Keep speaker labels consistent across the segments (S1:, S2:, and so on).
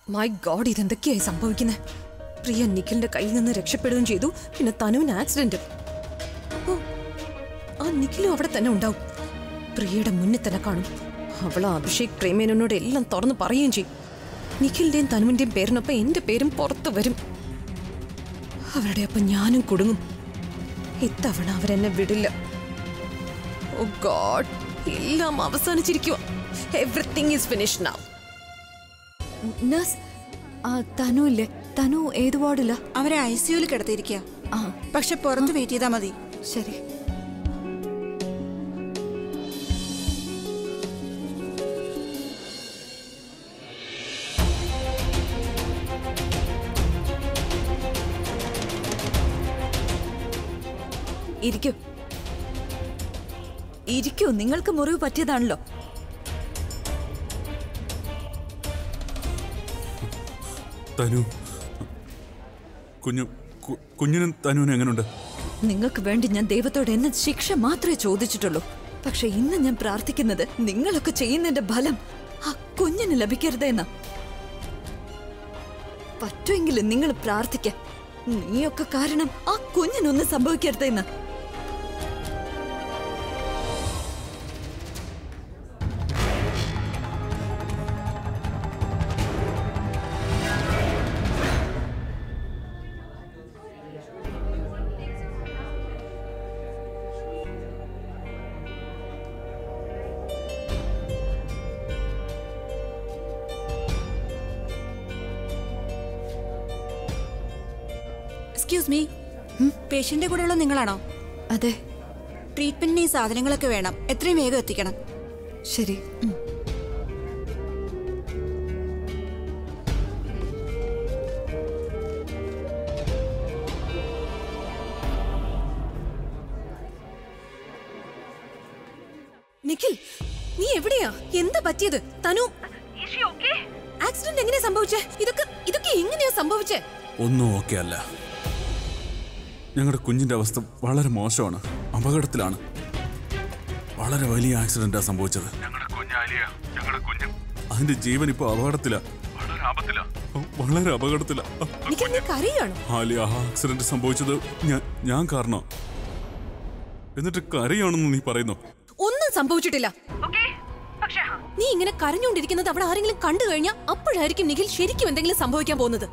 S1: My God ഇതെന്തൊക്കെയായി സംഭവിക്കുന്നത് പ്രിയ നിഖിലിന്റെ കയ്യിൽ നിന്ന് രക്ഷപ്പെടുകയും ചെയ്തു പിന്നെ തനുവിന് ആക്സിഡന്റ് ഓ ആ നിഖിലും അവിടെ തന്നെ ഉണ്ടാവും പ്രിയയുടെ മുന്നിൽ തന്നെ കാണും അവൾ ആ അഭിഷേക് പ്രേമേനോട് എല്ലാം തുറന്ന് പറയുകയും ചെയ്യും നിഖിലിന്റെയും തനുവിന്റെയും പേരിനൊപ്പം എന്റെ പേരും പുറത്തു വരും അവരുടെ ഒപ്പം ഞാനും കുടുങ്ങും ഇത്തവണ അവരെന്നെ വിടില്ല ഓ ഗോഡ് എല്ലാം അവസാനിച്ചിരിക്കുക everything is finish now
S2: nurse ആ തനു ഇല്ലേ തനു ഏത് വാർഡില്ല
S3: അവരെ ഐ സിയുയിൽ കിടത്തിയിരിക്കുക
S2: ആ
S3: പക്ഷെ പുറത്ത് വെയിറ്റ് ചെയ്താൽ മതി
S2: ശരി ഇരിക്കൂ ഇരിക്കൂ നിങ്ങൾക്ക് മുറിവ് പറ്റിയതാണല്ലോ
S4: തനു കുഞ്ഞു കു- കുഞ്ഞിനും തനുവിനും എങ്ങനെയുണ്ട്
S2: നിങ്ങൾക്ക് വേണ്ടി ഞാൻ ദൈവത്തോട് എന്നെ ശിക്ഷ മാത്രമേ ചോദിച്ചിട്ടുള്ളൂ പക്ഷെ ഇന്ന് ഞാൻ പ്രാർത്ഥിക്കുന്നത് നിങ്ങളൊക്കെ ചെയ്യുന്നതിന്റെ ഫലം ആ കുഞ്ഞിന് ലഭിക്കരുതെന്ന പറ്റുമെങ്കിലും നിങ്ങൾ പ്രാർത്ഥിക്ക നീയൊക്കെ കാരണം ആ കുഞ്ഞിനൊന്നും സംഭവിക്കരുതെന്ന്
S3: എക്സ്ക്യൂസ് മീ പേഷ്യന്റെ കൂടെയുള്ള നിങ്ങളാണോ
S2: അതെ
S3: ട്രീറ്റ്മെന്റിന് ഈ സാധനങ്ങളൊക്കെ വേണം എത്രയും വേഗം എത്തിക്കണം
S2: ശരി
S1: നിഖിൽ നീ എവിടെയാ എന്താ പറ്റിയത് തനു ആക്സിഡന്റ് എങ്ങനെയാ സംഭവിച്ചേ ഇതൊക്കെ ഇതൊക്കെ എങ്ങനെയാ സംഭവിച്ചേ
S4: ഒന്നും ഓക്കെ അല്ല ഞങ്ങളുടെ കുഞ്ഞിന്റെ അവസ്ഥ വളരെ മോശമാണ് അപകടത്തിലാണ് വളരെ വലിയ ആക്സിഡന്റാ സംഭവിച്ചത് ഞങ്ങളുടെ കുഞ്ഞാലിയ ഞങ്ങളുടെ കുഞ്ഞും അതിന്റെ ജീവൻ ഇപ്പൊ അപകടത്തില വളരെ ആപത്തില വളരെ അപകടത്തില
S1: നിഖിൽ നീ കരയാണോ
S4: ആലിയ ആ ആക്സിഡന്റ് സംഭവിച്ചത് ഞാൻ ഞാൻ കാരണം എന്നിട്ട് കരയാണെന്ന് നീ പറയുന്നു
S1: ഒന്നും സംഭവിച്ചിട്ടില്ല നീ ഇങ്ങനെ കരഞ്ഞുകൊണ്ടിരിക്കുന്നത് അവിടെ ആരെങ്കിലും കണ്ടു കഴിഞ്ഞാൽ അപ്പോഴായിരിക്കും നിഖിൽ ശരിക്കും എന്തെങ്കിലും സംഭവിക്കാൻ പോകുന്നത്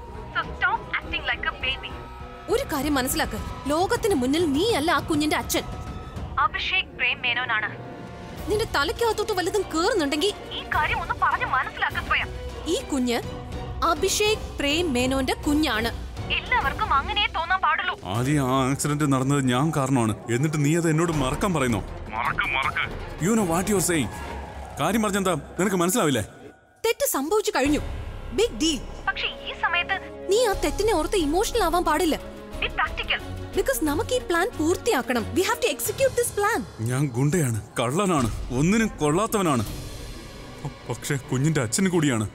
S1: ഒരു കാര്യം മനസ്സിലാക്ക് ലോകത്തിന് മുന്നിൽ നീ അല്ല ആ കുഞ്ഞിന്റെ അച്ഛൻ
S5: അഭിഷേക് പ്രേം മേനോനാണ്
S1: നിന്റെ തലയ്ക്കകത്തോട്ട് വല്ലതും കേറുന്നുണ്ടെങ്കിൽ
S5: ഈ കാര്യം ഒന്ന് പറഞ്ഞു മനസ്സിലാക്ക സ്വയം
S1: ഈ കുഞ്ഞ് അഭിഷേക് പ്രേം മേനോന്റെ കുഞ്ഞാണ്
S5: എല്ലാവർക്കും അങ്ങനെ തോന്നാൻ പാടുള്ളൂ
S4: ആദ്യം ആ ആക്സിഡന്റ് നടന്നത് ഞാൻ കാരണമാണ് എന്നിട്ട് നീ അത് എന്നോട് മറക്കാൻ പറയുന്നു മറക്ക് മറക്ക് you know what your saying കാര്യം പറഞ്ഞെന്താ നിനക്ക് മനസ്സിലാവില്ലേ
S1: തെറ്റ് സംഭവിച്ചു കഴിഞ്ഞു ബിഗ് ഡീൽ
S5: പക്ഷെ ഈ സമയത്ത്
S1: നീ ആ തെറ്റിനെ ഓർത്ത് ഇമോഷണൽ ആവാൻ പാടില്ല
S5: ബി പ്രാക്ടിക്കൽ
S1: ബിക്കോസ് നമുക്ക് ഈ പ്ലാൻ പൂർത്തിയാക്കണം we have to execute this plan
S4: ഞാൻ ഗുണ്ടയാണ് കള്ളനാണ് ഒന്നിനും കൊള്ളാത്തവനാണ് പ- പക്ഷേ കുഞ്ഞിന്റെ അച്ഛനും കൂടിയാണ്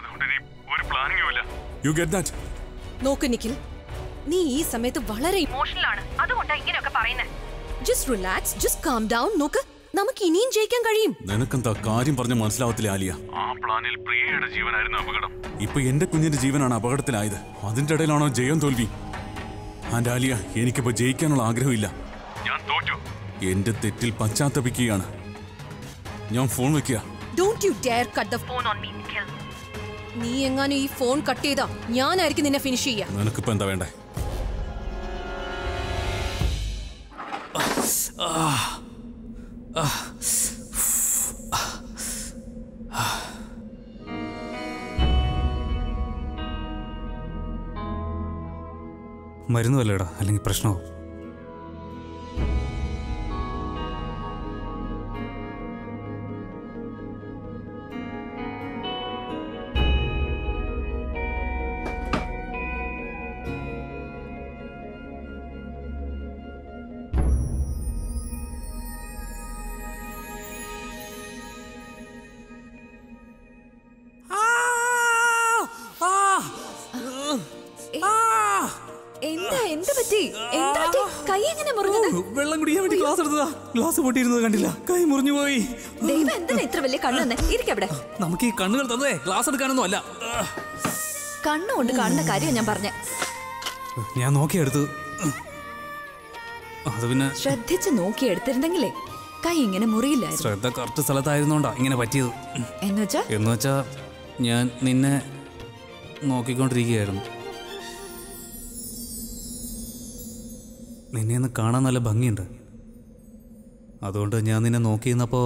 S4: യു ഗെറ്റ് ദാറ്റ്
S1: നോക്ക് നിഖിൽ നീ ഈ സമയത്ത് വളരെ
S5: ഇമോഷണൽ ആണ് അതുകൊണ്ടാ ഇങ്ങനെയൊക്കെ പറയുന്നത്
S1: just relax just calm down നോക്ക് നമുക്ക് ഇനിയും ജയിക്കാൻ കഴിയും
S4: നിനക്കെന്താ കാര്യം പറഞ്ഞ മനസ്സിലാവത്തില്ല ആലിയ ആ പ്ലാനിൽ പ്രിയയുടെ ജീവനായിരുന്നു അപകടം ഇപ്പൊ എന്റെ കുഞ്ഞിന്റെ ജീവനാണ് അപകടത്തിലായത് അതിന്റെ ഇടയിലാണോ ജയം തോൽവി ആൻഡ് ആലിയ എനിക്കിപ്പോ ജയിക്കാനുള്ള ആഗ്രഹമില്ല ഞാൻ തോറ്റു എന്റെ തെറ്റിൽ പശ്ചാത്തപിക്കുകയാണ് ഞാൻ ഫോൺ വെക്കുക
S1: don't you dare cut the
S5: phone on me Nikhil
S1: നീ എങ്ങാനും ഈ ഫോൺ കട്ട് ചെയ്താ ഞാനായിരിക്കും നിന്നെ ഫിനിഷ് ചെയ്യാ
S4: നിനക്കിപ്പോ എന്താ വേണ്ടേ
S6: മരുന്ന് വല്ലടാ അല്ലെങ്കിൽ പ്രശ്നമാവും
S2: എന്താ എന്ത് പറ്റി എന്താ പറ്റി കൈ എങ്ങനെ മുറിഞ്ഞത്
S6: വെള്ളം കുടിക്കാൻ വേണ്ടി ഗ്ലാസ് എടുത്തതാ ഗ്ലാസ് പൊട്ടിയിരുന്നത് കണ്ടില്ല കൈ മുറിഞ്ഞു പോയി
S2: ദൈവം എന്തിനാ ഇത്ര വലിയ കണ്ണെന്ന് ഇരിക്കവിടെ
S6: നമുക്ക് ഈ കണ്ണുകൾ തന്നതേ ഗ്ലാസ് എടുക്കാനൊന്നും അല്ല
S2: കണ്ണുകൊണ്ട് കാണുന്ന കാര്യം ഞാൻ പറഞ്ഞ
S6: ഞാൻ നോക്കിയെടുത്തു അത് പിന്നെ
S2: ശ്രദ്ധിച്ച് നോക്കി എടുത്തിരുന്നെങ്കിലേ കൈ ഇങ്ങനെ മുറിയില്ലായിരുന്നു
S6: ശ്രദ്ധ കറക്റ്റ് സ്ഥലത്തായിരുന്നോണ്ടാ ഇങ്ങനെ പറ്റിയത്
S2: എന്നുവെച്ചാ
S6: എന്ന് വെച്ചാ ഞാൻ നിന്നെ നോക്കിക്കൊണ്ടിരിക്കുകയായിരുന്നു നിന്നെ ഒന്ന് കാണാൻ നല്ല ഭംഗിയുണ്ട് അതുകൊണ്ട് ഞാൻ നിന്നെ നോക്കിയിരുന്നപ്പോ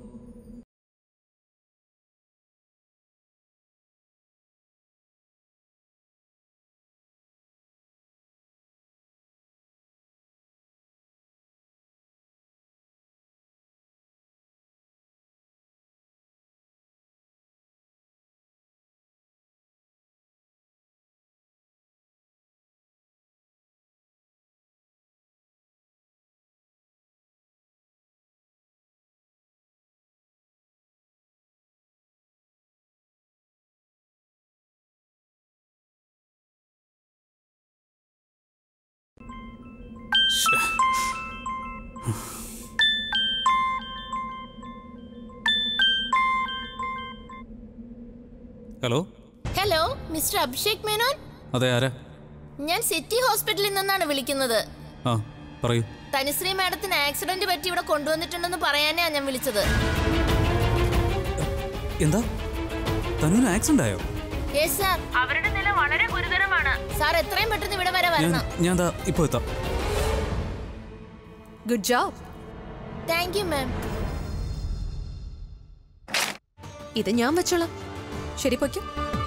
S6: hello
S7: hello mister Abhishek Menon
S6: അതെ ആരാ
S7: ഞാൻ സിറ്റി ഹോസ്പിറ്റലിൽ നിന്നാണ് വിളിക്കുന്നത്
S6: ആ പറയൂ
S7: തനുശ്രീ മാഡത്തിന് ആക്സിഡന്റ് പറ്റി ഇവിടെ കൊണ്ടുവന്നിട്ടുണ്ടെന്ന് പറയാനാ ഞാൻ വിളിച്ചത്
S6: എന്താ തനുവിന് ആക്സിഡന്റ് ആയോ
S7: യെസ് സാർ
S5: അവരുടെ നില വളരെ ഗുരുതരമാണ്
S7: സാർ എത്രയും പെട്ടെന്ന് ഇവിടെ വരെ
S6: ഞാൻ
S7: വരണം
S6: ഞാൻ ദാ ഇപ്പൊ എത്താം
S1: good job
S7: thank you ma'am
S1: ഇത് ഞാൻ വെച്ചോളാം ശരി പൊയ്ക്കും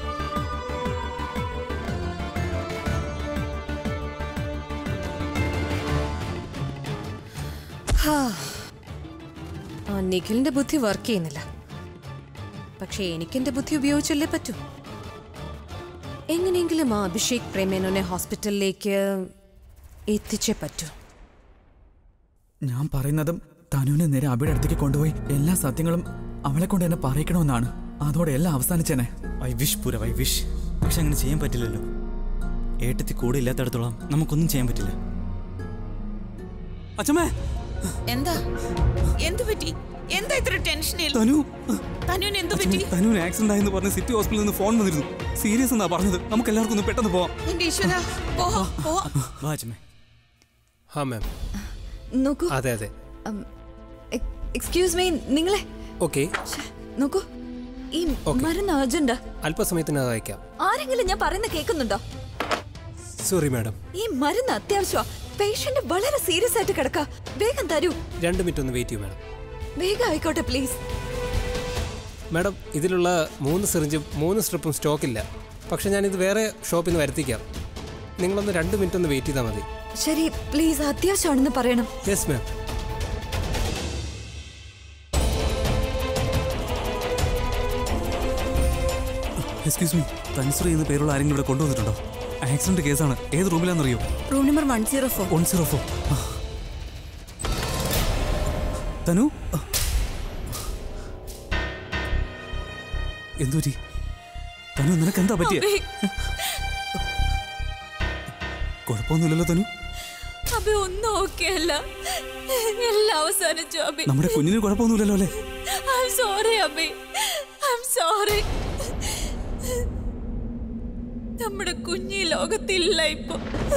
S1: ആ നിഖിലിന്റെ ബുദ്ധി വർക്ക് ചെയ്യുന്നില്ല പക്ഷെ എനിക്കെന്റെ ബുദ്ധി ഉപയോഗിച്ചല്ലേ പറ്റൂ എങ്ങനെയെങ്കിലും ആ അഭിഷേക് പ്രേമേനോനെ ഹോസ്പിറ്റലിലേക്ക് എത്തിച്ചേ പറ്റൂ
S8: ഞാൻ പറയുന്നതും തനുവിനെ നേരെ അബിയുടെ അടുത്തേക്ക് കൊണ്ടുപോയി എല്ലാ സത്യങ്ങളും അവളെ കൊണ്ട് തന്നെ പറയിക്കണമെന്നാണ് അതോടെ എല്ലാം അവസാനിച്ചേനെ
S9: ഐ വിഷ് പൂര ഐ വിഷ് പക്ഷെ അങ്ങനെ ചെയ്യാൻ പറ്റില്ലല്ലോ ഏട്ടത്തി കൂടെ ഇല്ലാത്തടത്തോളം നമുക്കൊന്നും ചെയ്യാൻ പറ്റില്ല
S6: അച്ഛമ്മേ
S10: എന്താ എന്തു പറ്റി എന്താ ഇത്ര ടെൻഷനിൽ
S6: തനു
S10: തനുവിന് എന്തു
S6: അച്ഛമ്മേ,
S10: പറ്റി
S6: തനുവിന് ആക്സിഡന്റ് ആയെന്ന് പറഞ്ഞ് സിറ്റി ഹോസ്പിറ്റലിൽ നിന്ന് ഫോൺ വന്നിരുന്നു സീരിയസ് എന്നാ പറഞ്ഞത് നമുക്ക് എല്ലാവർക്കും ഒന്ന് പെട്ടെന്ന് പോവാം
S10: എന്റെ ഈശ്വര പോവാ പോവാ
S9: വാ അച്ഛമ്മേ
S11: ഹാ മാം
S2: നോക്കൂ
S11: അതെ അതെ
S2: എക്സ്ക്യൂസ് മീ നിങ്ങളെ
S11: ഓക്കെ
S2: ശ്ശെ, നോക്കൂ ഈ മരുന്ന് അർജന്റാ
S11: അല്പസമയത്തിനകം അയക്കാം
S2: ആരെങ്കിലും ഞാൻ പറയുന്ന കേൾക്കുന്നുണ്ടോ
S11: സോറി മാഡം
S2: ഈ മരുന്ന് അത്യാവശ്യമാ പേഷ്യന്റ് വളരെ സീരിയസ് ആയിട്ട് കിടക്ക വേഗം തരൂ
S11: രണ്ട് മിനിറ്റ് ഒന്ന് വെയിറ്റ് ചെയ്യൂ മാഡം
S2: വേഗം ആയിക്കോട്ടെ പ്ലീസ്
S11: മാഡം ഇതിലുള്ള മൂന്ന് സിറിഞ്ചും മൂന്ന് സ്ട്രിപ്പും സ്റ്റോക്കില്ല പക്ഷെ ഞാനിത് വേറെ ഷോപ്പിൽ നിന്ന് വരുത്തിക്കാം നിങ്ങളൊന്ന് രണ്ട് മിനിറ്റ് ഒന്ന് വെയിറ്റ് ചെയ്താൽ മതി
S2: ശരി പ്ലീസ് അത്യാവശ്യമാണെന്ന് പറയണം
S11: യെസ് മാം
S6: എക്സ്ക്യൂസ് മീ തൻസുറി എന്ന പേരുള്ള ആരെങ്കിലും ഇവിടെ കൊണ്ടുവന്നിട്ടുണ്ടോ ആക്സിഡന്റ് കേസാണ് ഏത് റൂമിലാണെന്നറിയോ
S3: room number one zero four
S6: one zero four Thanu എന്തുപറ്റി തനു നിനക്ക് എന്താ പറ്റിയ കുഴപ്പമൊന്നുമില്ലല്ലോ തനു
S2: അബി ഒന്നും ഓക്കെ അല്ല എല്ലാം അവസാനിച്ചു അബി
S6: നമ്മുടെ കുഞ്ഞിന് കുഴപ്പമൊന്നുമില്ലല്ലോ അല്ലേ
S2: I'm sorry Abhi I'm sorry നമ്മുടെ കുഞ്ഞി ലോകത്തില്ല ഇപ്പൊ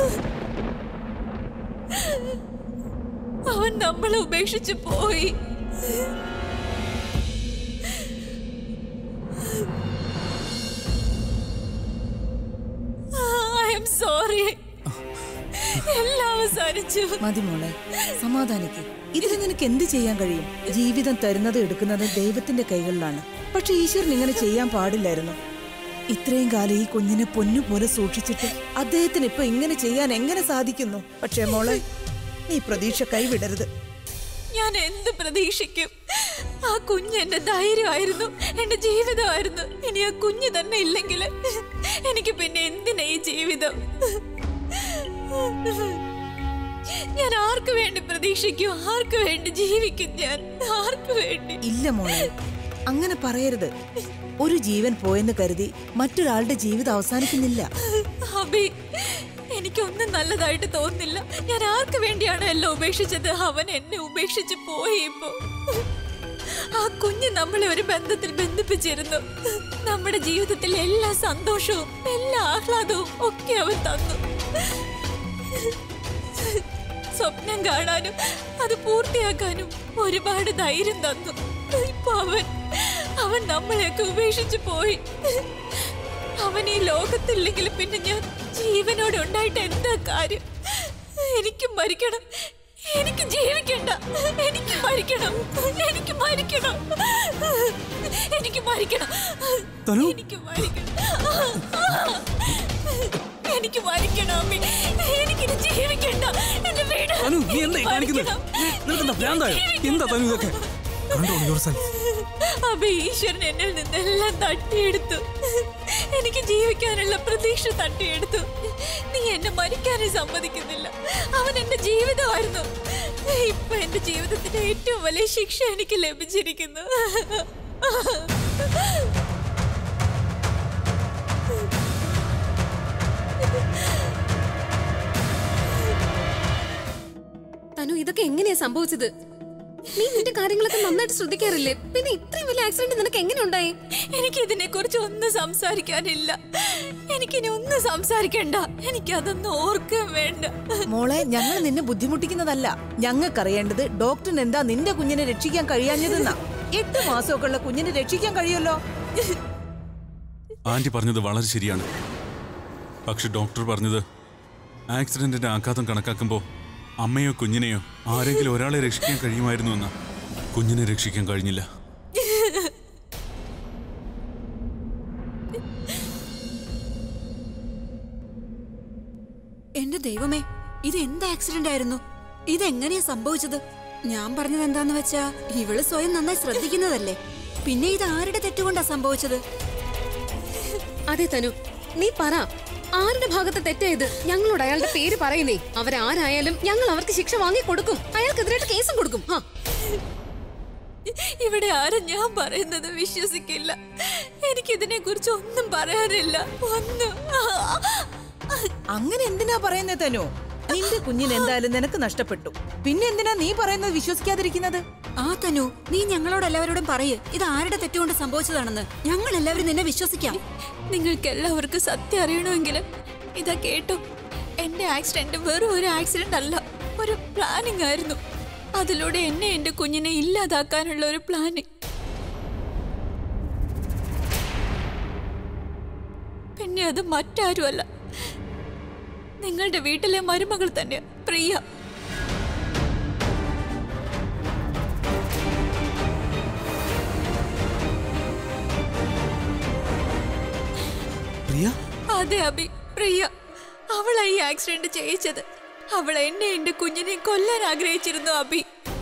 S2: അവൻ നമ്മളെ ഉപേക്ഷിച്ച് പോയി ഐ എം സോറി എല്ലാം അവസാനിച്ചു
S10: മതി മോളെ സമാധാനിക്ക് ഇതിൽ നിനക്ക് എന്ത് ചെയ്യാൻ കഴിയും ജീവിതം തരുന്നത് എടുക്കുന്നത് ദൈവത്തിന്റെ കൈകളിലാണ് പക്ഷെ ഈശ്വരൻ ഇങ്ങനെ ചെയ്യാൻ പാടില്ലായിരുന്നു ഇത്രയും കാലം ഈ കുഞ്ഞിനെ പൊന്നുപോലെ സൂക്ഷിച്ചിട്ട് അദ്ദേഹത്തിന് ഇപ്പൊ ഇങ്ങനെ ചെയ്യാൻ എങ്ങനെ സാധിക്കുന്നു പക്ഷേ മോളെ നീ പ്രതീക്ഷ കൈവിടരുത്
S2: ഞാൻ എന്ത് പ്രതീക്ഷിക്കും ആ കുഞ്ഞ് എന്റെ ധൈര്യമായിരുന്നു എന്റെ ജീവിതമായിരുന്നു ഇനി ആ കുഞ്ഞ് തന്നെ ഇല്ലെങ്കിൽ എനിക്ക് പിന്നെ എന്തിനാ ഈ ജീവിതം ഞാൻ ആർക്ക് വേണ്ടി പ്രതീക്ഷിക്കും ആർക്ക് വേണ്ടി ജീവിക്കും ഞാൻ ആർക്ക് വേണ്ടി
S10: ഇല്ല മോളെ അങ്ങനെ പറയരുത് ഒരു ജീവൻ പോയെന്ന് കരുതി മറ്റൊരാളുടെ ജീവിതം അവസാനിക്കുന്നില്ല
S2: അബി എനിക്കൊന്നും നല്ലതായിട്ട് തോന്നുന്നില്ല ഞാൻ ആർക്ക് വേണ്ടിയാണ് എല്ലാം ഉപേക്ഷിച്ചത് അവൻ എന്നെ ഉപേക്ഷിച്ച് പോയി ഇപ്പോ ആ കുഞ്ഞ് നമ്മളെ ഒരു ബന്ധത്തിൽ ബന്ധിപ്പിച്ചിരുന്നു നമ്മുടെ ജീവിതത്തിൽ എല്ലാ സന്തോഷവും എല്ലാ ആഹ്ലാദവും ഒക്കെ അവൻ തന്നു സ്വപ്നം കാണാനും അത് പൂർത്തിയാക്കാനും ഒരുപാട് ധൈര്യം തന്നു ഇപ്പൊ അവൻ അവൻ നമ്മളെയൊക്കെ ഉപേക്ഷിച്ചു പോയി അവൻ ഈ ലോകത്തില്ലെങ്കിൽ പിന്നെ ഞാൻ ജീവനോടെ ഉണ്ടായിട്ട് എന്താ കാര്യം എനിക്ക് മരിക്കണം എനിക്ക് ജീവിക്കണ്ട എനിക്ക് മരിക്കണം എനിക്ക് മരിക്കണം എനിക്ക് മരിക്കണം
S6: തനു?
S2: എനിക്ക് മരിക്കണം എനിക്ക് മരിക്കണം അമ്മേ എനിക്കിത് ജീവിക്കണ്ട എന്റെ വീട്
S6: തനു നീ എന്താ ഈ കാണിക്കുന്നത് നിനക്കെന്താ ഭ്രാന്തായോ എന്താ തനു ഇതൊക്കെ കൺട്രോൾ യുവർ സെൽഫ്
S2: അഭ ഈശ്വരൻ എന്നിൽ നിന്നെല്ലാം തട്ടിയെടുത്തു എനിക്ക് ജീവിക്കാനുള്ള പ്രതീക്ഷ തട്ടിയെടുത്തു നീ എന്നെ മരിക്കാനും സമ്മതിക്കുന്നില്ല അവൻ എന്റെ ജീവിതമായിരുന്നു ഇപ്പൊ എന്റെ ജീവിതത്തിന്റെ ഏറ്റവും വലിയ ശിക്ഷ എനിക്ക് ലഭിച്ചിരിക്കുന്നു
S1: തനു ഇതൊക്കെ എങ്ങനെയാ സംഭവിച്ചത് നീ നിന്റെ കാര്യങ്ങളൊക്കെ നന്നായിട്ട് ശ്രദ്ധിക്കാറില്ലേ പിന്നെ ഇത്രയും വലിയ ആക്സിഡന്റ് നിനക്ക് എങ്ങനെ ഉണ്ടായി
S2: എനിക്ക് ഇതിനെ കുറിച്ച് ഒന്നും സംസാരിക്കാനില്ല എനിക്കിനി ഒന്നും സംസാരിക്കണ്ട എനിക്കതൊന്നും ഓർക്കാൻ വേണ്ട
S10: മോളെ ഞങ്ങൾ നിന്നെ ബുദ്ധിമുട്ടിക്കുന്നതല്ല ഞങ്ങൾക്കറിയേണ്ടത് ഡോക്ടറിന് എന്താ നിന്റെ കുഞ്ഞിനെ രക്ഷിക്കാൻ കഴിയാഞ്ഞതെന്നാ എട്ട് മാസമൊക്കെ ഉള്ള കുഞ്ഞിനെ രക്ഷിക്കാൻ കഴിയുമല്ലോ
S4: ആന്റി പറഞ്ഞത് വളരെ ശരിയാണ് പക്ഷെ ഡോക്ടർ പറഞ്ഞത് ആക്സിഡന്റിന്റെ ആഘാതം കണക്കാക്കുമ്പോൾ അമ്മയോ കുഞ്ഞിനെയോ ആരെങ്കിലും ഒരാളെ രക്ഷിക്കാൻ കഴിയുമായിരുന്നു എന്ന കുഞ്ഞിനെ രക്ഷിക്കാൻ കഴിഞ്ഞില്ല
S3: എന്റെ ദൈവമേ ഇത് എന്ത് ആക്സിഡന്റ് ആയിരുന്നു ഇതെങ്ങനെയാ സംഭവിച്ചത് ഞാൻ പറഞ്ഞത് എന്താന്ന് വെച്ചാ ഇവള് സ്വയം നന്നായി ശ്രദ്ധിക്കുന്നതല്ലേ പിന്നെ ഇത് ആരുടെ തെറ്റുകൊണ്ടാ സംഭവിച്ചത്
S1: അതെ തനു നീ പറ ആരുടെ ഭാഗത്ത് തെറ്റായത് ഞങ്ങളോട് അയാളുടെ പേര് പറയുന്നേ അവരാരായാലും ഞങ്ങൾ അവർക്ക് ശിക്ഷ വാങ്ങി കൊടുക്കും അയാൾക്കെതിരായിട്ട് കേസും കൊടുക്കും ആ
S2: ഇവിടെ ആരും ഞാൻ പറയുന്നത് വിശ്വസിക്കില്ല എനിക്കിതിനെ കുറിച്ച് ഒന്നും പറയാനില്ല ഒന്നും
S10: അങ്ങനെ എന്തിനാ പറയുന്നത് തനു നിന്റെ കുഞ്ഞിന് എന്തായാലും നിനക്ക് നഷ്ടപ്പെട്ടു പിന്നെ എന്തിനാ നീ പറയുന്നത് വിശ്വസിക്കാതിരിക്കുന്നത്
S3: ആ തനു നീ ഞങ്ങളോട് എല്ലാവരോടും പറയ് ഇത് ആരുടെ തെറ്റുകൊണ്ട് സംഭവിച്ചതാണെന്ന് ഞങ്ങൾ എല്ലാവരും നിന്നെ വിശ്വസിക്കാം
S2: നിങ്ങൾക്ക് എല്ലാവർക്കും സത്യം അറിയണമെങ്കിൽ ഇതാ കേട്ടു എന്റെ ആക്സിഡന്റ് വെറും ഒരു ആക്സിഡന്റ് അല്ല ഒരു പ്ലാനിങ് ആയിരുന്നു അതിലൂടെ എന്നെ എന്റെ കുഞ്ഞിനെ ഇല്ലാതാക്കാനുള്ള ഒരു പ്ലാനിങ് പിന്നെ അത് മറ്റാരുമല്ല നിങ്ങളുടെ വീട്ടിലെ മരുമകൾ തന്നെ പ്രിയ
S6: പ്രിയ
S2: അതെ അബി പ്രിയ അവളാ ഈ ആക്സിഡന്റ് ചെയ്യിച്ചത് അവൾ എന്നെ എന്റെ കുഞ്ഞിനെ കൊല്ലാൻ ആഗ്രഹിച്ചിരുന്നു അബി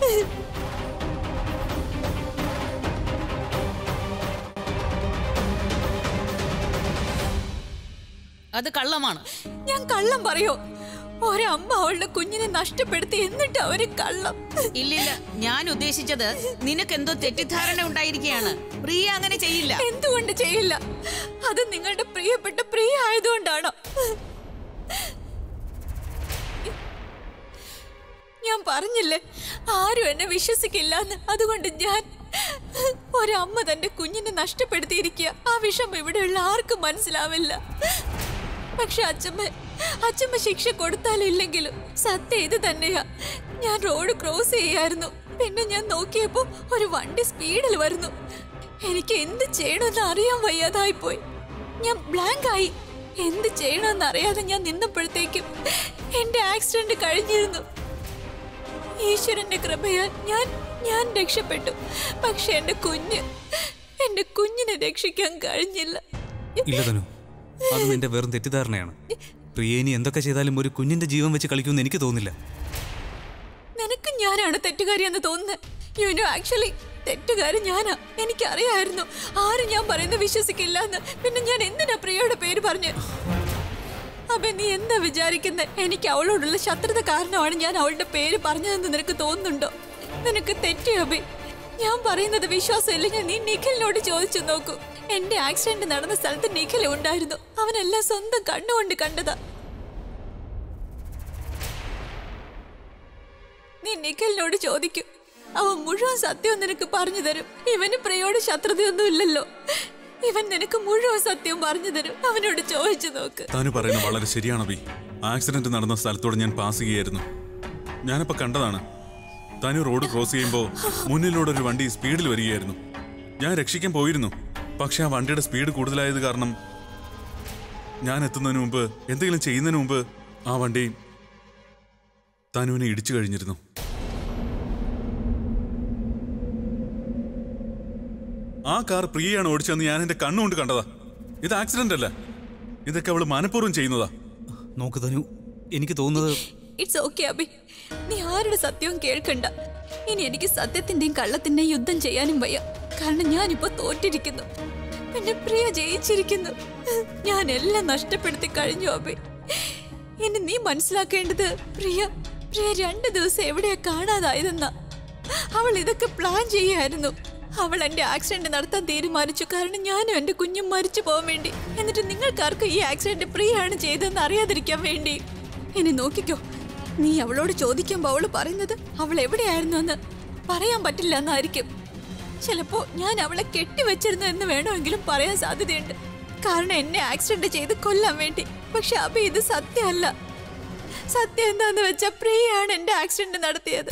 S12: അത് കള്ളമാണ്
S2: ഞാൻ കള്ളം പറയോ ഒരമ്മ അവളുടെ കുഞ്ഞിനെ നഷ്ടപ്പെടുത്തി എന്നിട്ട് അവര് കള്ളം
S12: ഇല്ലില്ല ഞാൻ ഉദ്ദേശിച്ചത് നിനക്കെന്തോ തെറ്റിദ്ധാരണ ഉണ്ടായിരിക്കുകയാണ് പ്രിയ അങ്ങനെ ചെയ്യില്ല
S2: എന്തുകൊണ്ട് ചെയ്യില്ല അത് നിങ്ങളുടെ പ്രിയപ്പെട്ട പ്രിയ ആയതുകൊണ്ടാണോ ഞാൻ പറഞ്ഞില്ലേ ആരും എന്നെ വിശ്വസിക്കില്ല എന്ന് അതുകൊണ്ട് ഞാൻ ഒരമ്മ തന്റെ കുഞ്ഞിനെ നഷ്ടപ്പെടുത്തിയിരിക്കുക ആ വിഷമം ഇവിടെയുള്ള ആർക്കും മനസ്സിലാവില്ല പക്ഷെ അച്ഛമ്മ അച്ഛമ്മ ശിക്ഷ കൊടുത്താലും ഇല്ലെങ്കിലും സത്യം ഇത് തന്നെയാ ഞാൻ റോഡ് ക്രോസ് ചെയ്യായിരുന്നു പിന്നെ ഞാൻ നോക്കിയപ്പോ ഒരു വണ്ടി സ്പീഡിൽ വരുന്നു എനിക്ക് എന്ത് ചെയ്യണമെന്ന് അറിയാൻ വയ്യാതായി പോയി ഞാൻ ബ്ലാങ്ക് ആയി എന്ത് ചെയ്യണമെന്ന് അറിയാതെ ഞാൻ നിന്നപ്പോഴത്തേക്കും എന്റെ ആക്സിഡന്റ് കഴിഞ്ഞിരുന്നു ഈശ്വരന്റെ കൃപയാൽ ഞാൻ ഞാൻ രക്ഷപ്പെട്ടു പക്ഷെ എന്റെ കുഞ്ഞ് എന്റെ കുഞ്ഞിനെ രക്ഷിക്കാൻ കഴിഞ്ഞില്ല
S6: ഇല്ല തനു അത് നിന്റെ വെറും തെറ്റിദ്ധാരണയാണ് പ്രിയ ഇനി എന്തൊക്കെ ചെയ്താലും ഒരു കുഞ്ഞിന്റെ ജീവൻ വെച്ച് കളിക്കുമെന്ന് എനിക്ക് തോന്നില്ല
S2: നിനക്ക് ഞാനാണ് തെറ്റുകാരി എന്ന് തോന്നുന്നത് യു നോ ആക്ച്വലി തെറ്റുകാരി ഞാനാ എനിക്കറിയായിരുന്നു ആരും ഞാൻ പറയുന്നത് വിശ്വസിക്കില്ല എന്ന് പിന്നെ ഞാൻ എന്തിനാ പ്രിയയുടെ പേര് പറഞ്ഞു അപ്പൊ നീ എന്താ വിചാരിക്കുന്നത് എനിക്ക് അവളോടുള്ള ശത്രുത കാരണമാണ് ഞാൻ അവളുടെ പേര് പറഞ്ഞതെന്ന് നിനക്ക് തോന്നുന്നുണ്ടോ നിനക്ക് തെറ്റി അബി ഞാൻ പറയുന്നത് വിശ്വാസം ഇല്ലെങ്കിൽ നീ നിഖിലിനോട് ചോദിച്ചു നോക്കൂ എന്റെ ആക്സിഡന്റ് നടന്ന സ്ഥലത്ത് നിഖിൽ ഉണ്ടായിരുന്നു അവനെല്ലാം സ്വന്തം കണ്ണുകൊണ്ട് കണ്ടതാ നീ നിഖിലിനോട് ചോദിക്കൂ അവൻ മുഴുവൻ സത്യം നിനക്ക് പറഞ്ഞു തരും ഇവന് പ്രിയോട് ശത്രുതയൊന്നും ഇല്ലല്ലോ ഇവൻ നിനക്ക് മുഴുവൻ സത്യം പറഞ്ഞു തരും അവനോട് ചോദിച്ചു നോക്ക്
S4: താനു പറയുന്നത് വളരെ ശരിയാണ് അബി ആക്സിഡന്റ് നടന്ന സ്ഥലത്തൂടെ ഞാൻ പാസ് ചെയ്യുകയായിരുന്നു ഞാനിപ്പോ കണ്ടതാണ് തനു റോഡ് ക്രോസ് ചെയ്യുമ്പോൾ മുന്നിലൂടെ ഒരു വണ്ടി സ്പീഡിൽ വരികയായിരുന്നു ഞാൻ രക്ഷിക്കാൻ പോയിരുന്നു പക്ഷെ ആ വണ്ടിയുടെ സ്പീഡ് കൂടുതലായത് കാരണം ഞാൻ എത്തുന്നതിന് മുമ്പ് എന്തെങ്കിലും ചെയ്യുന്നതിന് മുമ്പ് ആ വണ്ടി തനുവിനെ ഇടിച്ചു കഴിഞ്ഞിരുന്നു ആ കാർ പ്രിയയാണ് ഓടിച്ചതെന്ന് ഞാൻ എന്റെ കണ്ണുകൊണ്ട് കണ്ടതാ ഇത് ആക്സിഡന്റ് അല്ല ഇതൊക്കെ അവള് മനഃപൂർവ്വം ചെയ്യുന്നതാ
S6: നോക്ക് തനു എനിക്ക് തോന്നുന്നത്
S2: ഇറ്റ്സ് ഓക്കെ അബി നീ ആരുടെ സത്യവും കേൾക്കണ്ട ഇനി എനിക്ക് സത്യത്തിന്റെയും കള്ളത്തിന്റെയും യുദ്ധം ചെയ്യാനും വയ്യ കാരണം ഞാനിപ്പോ തോറ്റിരിക്കുന്നു എന്റെ പ്രിയ ജയിച്ചിരിക്കുന്നു ഞാൻ എല്ലാം നഷ്ടപ്പെടുത്തി കഴിഞ്ഞു അബി ഇനി നീ മനസ്സിലാക്കേണ്ടത് പ്രിയ പ്രിയ രണ്ടു ദിവസം എവിടെയാ കാണാതായതെന്നാ അവൾ ഇതൊക്കെ പ്ലാൻ ചെയ്യായിരുന്നു അവൾ എന്റെ ആക്സിഡന്റ് നടത്താൻ തീരുമാനിച്ചു കാരണം ഞാനും എന്റെ കുഞ്ഞും മരിച്ചു പോകാൻ വേണ്ടി എന്നിട്ട് നിങ്ങൾക്കാർക്കും ഈ ആക്സിഡന്റ് പ്രിയാണ് ചെയ്തതെന്ന് അറിയാതിരിക്കാൻ വേണ്ടി ഇനി നോക്കിക്കോ നീ അവളോട് ചോദിക്കുമ്പോൾ അവള് പറയുന്നത് അവൾ എവിടെയായിരുന്നു എന്ന് പറയാൻ പറ്റില്ല എന്നായിരിക്കും ചിലപ്പോ ഞാൻ അവളെ കെട്ടിവെച്ചിരുന്നു എന്ന് വേണമെങ്കിലും പറയാൻ സാധ്യതയുണ്ട് കാരണം എന്നെ ആക്സിഡന്റ് ചെയ്ത് കൊല്ലാൻ വേണ്ടി പക്ഷെ അപ്പൊ ഇത് സത്യമല്ല സത്യം എന്താന്ന് വെച്ചാ പ്രിയയാണ് എന്റെ ആക്സിഡന്റ് നടത്തിയത്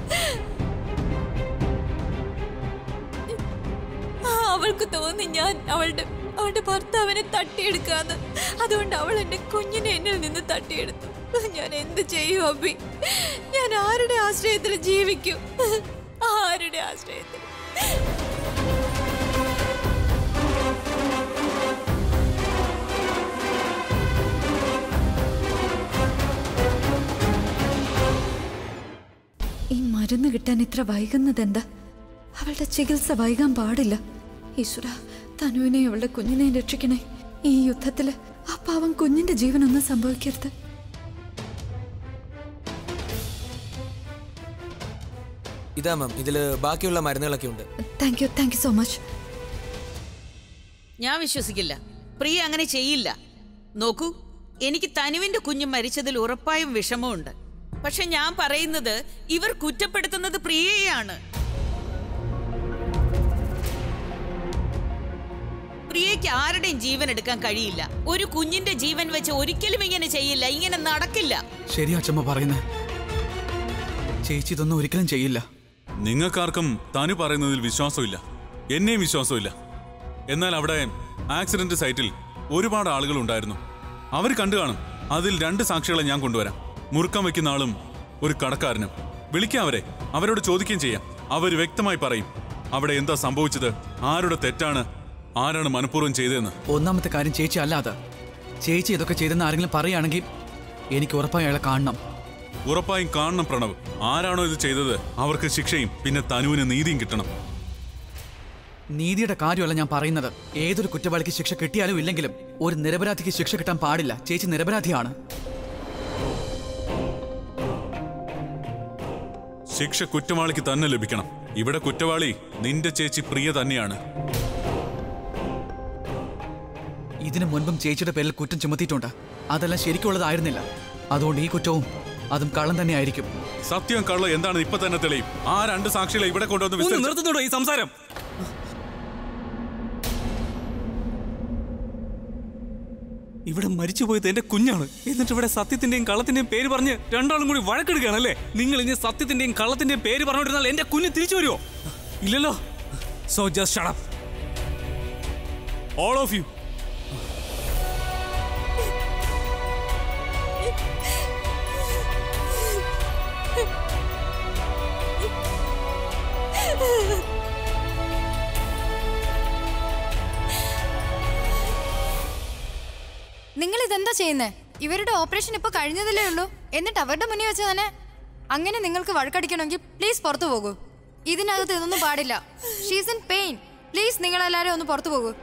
S2: ആ, അവൾക്ക് തോന്നി ഞാൻ അവളുടെ അവളുടെ ഭർത്താവിനെ തട്ടിയെടുക്കാന്ന് അതുകൊണ്ട് അവൾ എന്റെ കുഞ്ഞിനെ എന്നിൽ നിന്ന് തട്ടിയെടുത്തു ഞാൻ എന്ത് ചെയ്യും അബി ഞാൻ ആരുടെ ആശ്രയത്തിൽ ജീവിക്കും ആരുടെ ആശ്രയത്തിൽ ഈ മരുന്ന് കിട്ടാൻ ഇത്ര വൈകുന്നത് എന്താ അവളുടെ ചികിത്സ വൈകാൻ പാടില്ല ഈശ്വര തനുവിനെ അവളുടെ കുഞ്ഞിനെയും രക്ഷിക്കണേ ഈ യുദ്ധത്തില് ആ പാവം കുഞ്ഞിന്റെ ജീവനൊന്നും സംഭവിക്കരുത്
S13: ഇതാ മാം ഇതില് ബാക്കിയുള്ള മരുന്നുകളൊക്കെ ഉണ്ട്
S2: thank you thank you so much
S12: ഞാൻ വിശ്വസിക്കില്ല പ്രിയ അങ്ങനെ ചെയ്യില്ല നോക്കൂ എനിക്ക് തനുവിന്റെ കുഞ്ഞ് മരിച്ചതിൽ ഉറപ്പായും വിഷമമുണ്ട് പക്ഷെ ഞാൻ പറയുന്നത് ഇവർ കുറ്റപ്പെടുത്തുന്നത് പ്രിയയെയാണ് പ്രിയയ്ക്ക് ആരുടെയും ജീവൻ എടുക്കാൻ കഴിയില്ല ഒരു കുഞ്ഞിന്റെ ജീവൻ വെച്ച് ഒരിക്കലും ഇങ്ങനെ ചെയ്യില്ല ഇങ്ങനെ നടക്കില്ല
S8: ശരി അച്ഛമ്മ പറയുന്നത് ചേച്ചി ഇതൊന്നും ഒരിക്കലും ചെയ്യില്ല
S4: നിങ്ങൾക്കാർക്കും തനു പറയുന്നതിൽ വിശ്വാസമില്ല എന്നെയും വിശ്വാസമില്ല എന്നാൽ അവിടെ ആക്സിഡന്റ് സൈറ്റിൽ ഒരുപാട് ആളുകൾ ഉണ്ടായിരുന്നു അവർ കണ്ടു കാണും അതിൽ രണ്ട് സാക്ഷികളെ ഞാൻ കൊണ്ടുവരാം മുറുക്കം വെക്കുന്ന ആളും ഒരു കടക്കാരനും വിളിക്കാം അവരെ അവരോട് ചോദിക്കുകയും ചെയ്യാം അവർ വ്യക്തമായി പറയും അവിടെ എന്താ സംഭവിച്ചത് ആരുടെ തെറ്റാണ് ആരാണ് മനഃപൂർവ്വം ചെയ്തതെന്ന്
S8: ഒന്നാമത്തെ കാര്യം ചേച്ചി അല്ലാതെ ചേച്ചി ഇതൊക്കെ ചെയ്തെന്ന് ആരെങ്കിലും പറയുകയാണെങ്കിൽ എനിക്ക് ഉറപ്പായി അയാളെ കാണണം
S4: ഉറപ്പായും കാണണം പ്രണവ് ആരാണോ ഇത് ചെയ്തത് അവർക്ക് ശിക്ഷയും പിന്നെ തനുവിന് നീതിയും കിട്ടണം
S8: നീതിയുടെ കാര്യമല്ല ഞാൻ പറയുന്നത് ഏതൊരു കുറ്റവാളിക്ക് ശിക്ഷ കിട്ടിയാലും ഇല്ലെങ്കിലും ഒരു നിരപരാധിക്ക് ശിക്ഷ കിട്ടാൻ പാടില്ല ചേച്ചി നിരപരാധിയാണ്
S4: ശിക്ഷ കുറ്റവാളിക്ക് തന്നെ ലഭിക്കണം ഇവിടെ കുറ്റവാളി നിന്റെ ചേച്ചി പ്രിയ തന്നെയാണ്
S8: ഇതിനു മുൻപും ചേച്ചിയുടെ പേരിൽ കുറ്റം ചുമത്തിയിട്ടുണ്ട് അതെല്ലാം ശരിക്കുള്ളതായിരുന്നില്ല അതുകൊണ്ട് ഈ കുറ്റവും അതും കള്ളം തന്നെയായിരിക്കും
S4: സത്യം കള്ള എന്താണ് ഇപ്പൊ തന്നെ തെളിയും ആ രണ്ട് സാക്ഷികളെ ഇവിടെ കൊണ്ടുവന്ന്
S6: ഒന്ന്
S4: വിസ്തരിച്ച്
S6: നിർത്തുന്നുണ്ടോ ഈ സംസാരം ഇവിടെ മരിച്ചുപോയത് എന്റെ കുഞ്ഞാണ് എന്നിട്ട് ഇവിടെ സത്യത്തിന്റെയും കള്ളത്തിന്റെയും പേര് പറഞ്ഞ് രണ്ടാളും കൂടി വഴക്കെടുക്കുകയാണല്ലേ നിങ്ങൾ ഇനി സത്യത്തിന്റെയും കള്ളത്തിന്റെയും പേര് പറഞ്ഞുകൊണ്ടിരുന്നാൽ എന്റെ കുഞ്ഞ് തിരിച്ചു വരുമോ ഇല്ലല്ലോ so just shut up all of you
S14: നിങ്ങൾ ഇതെന്താ ചെയ്യുന്നേ ഇവരുടെ ഓപ്പറേഷൻ ഇപ്പൊ കഴിഞ്ഞതല്ലേ ഉള്ളൂ എന്നിട്ട് അവരുടെ മുന്നിൽ വെച്ച് തന്നെ അങ്ങനെ നിങ്ങൾക്ക് വഴക്കടിക്കണമെങ്കിൽ പ്ലീസ് പുറത്തു പോകൂ ഇതിനകത്ത് ഇതൊന്നും പാടില്ല ഷീസ് ഇൻ പെയിൻ പ്ലീസ് നിങ്ങൾ എല്ലാവരും ഒന്ന് പുറത്തു പോകൂ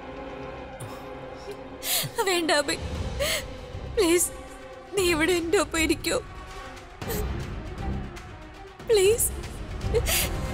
S2: വേണ്ട അബി പ്ലീസ് നീ ഇവിടെ എൻ്റെ ഒപ്പം ഇരിക്കോ പ്ലീസ്